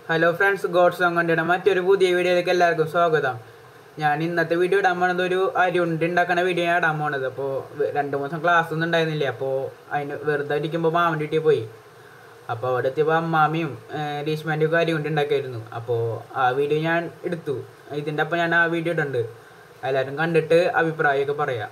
Hello friends God song കണ്ടിട മറ്റൊരു പുതിയ വീഡിയോയിലേക്ക് എല്ലാവർക്കും സ്വാഗതം ഞാൻ ഇന്നത്തെ വീഡിയോ ഇടാൻ പോണത് ഒരു അരിയുണ്ട് ഉണ്ടാക്കുന്ന വീഡിയോ ഞാൻ ഇടാൻ പോണത് അപ്പോൾ രണ്ട് മൂന്ന് ദിവസം ക്ലാസ് ഒന്നും ഉണ്ടായിരുന്നില്ല അപ്പോൾ അതിന് വെറുതെ ഇരിക്കുമ്പോൾ മാമൻ്റെ വീട്ടിൽ പോയി അപ്പോൾ അവിടെ എത്തിയപ്പോൾ അമ്മാമിയും രീഷ്മാൻ്റെ ഒക്കെ അരി കൊണ്ട് ഉണ്ടാക്കിയായിരുന്നു അപ്പോൾ ആ വീഡിയോ ഞാൻ എടുത്തു ഇതിൻ്റെ അപ്പം ഞാൻ ആ വീഡിയോ ഇടുന്നുണ്ട് എല്ലാവരും കണ്ടിട്ട് അഭിപ്രായമൊക്കെ പറയാം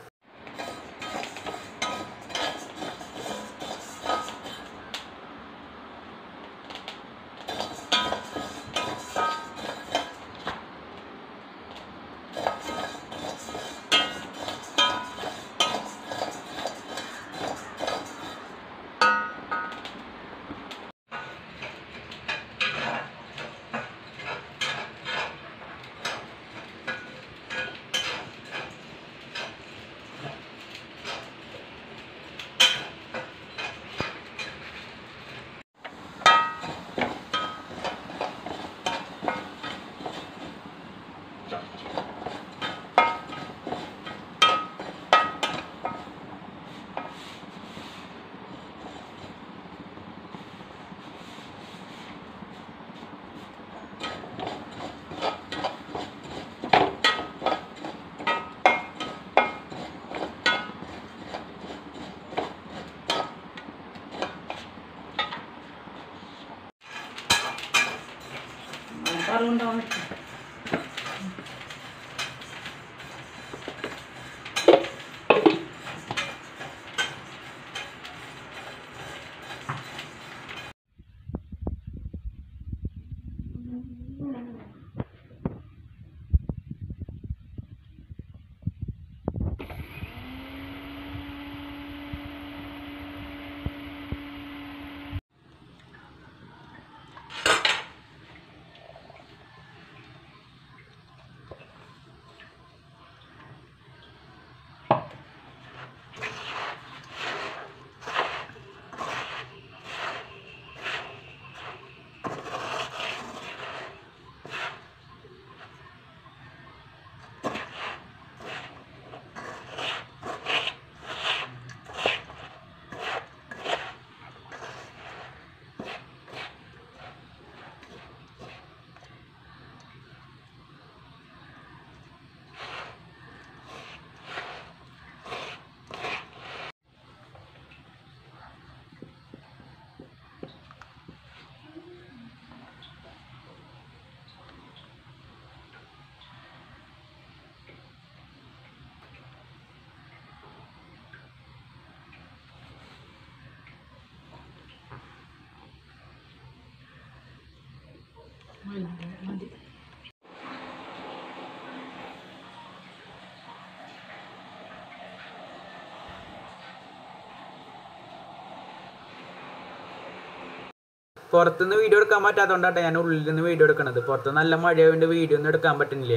പുറത്തുനിന്ന് വീഡിയോ എടുക്കാൻ പറ്റാത്തതുകൊണ്ടാണ് ഞാൻ ഉള്ളിൽ നിന്ന് വീഡിയോ എടുക്കണത് പുറത്ത് നല്ല മഴയായതുകൊണ്ട് വീഡിയോ ഒന്നും എടുക്കാൻ പറ്റുന്നില്ല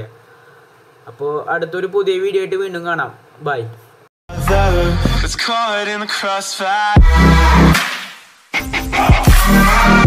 അപ്പോൾ അടുത്തൊരു പുതിയ വീഡിയോ ആയിട്ട് വീണ്ടും കാണാം bye It's caught in the crossfire.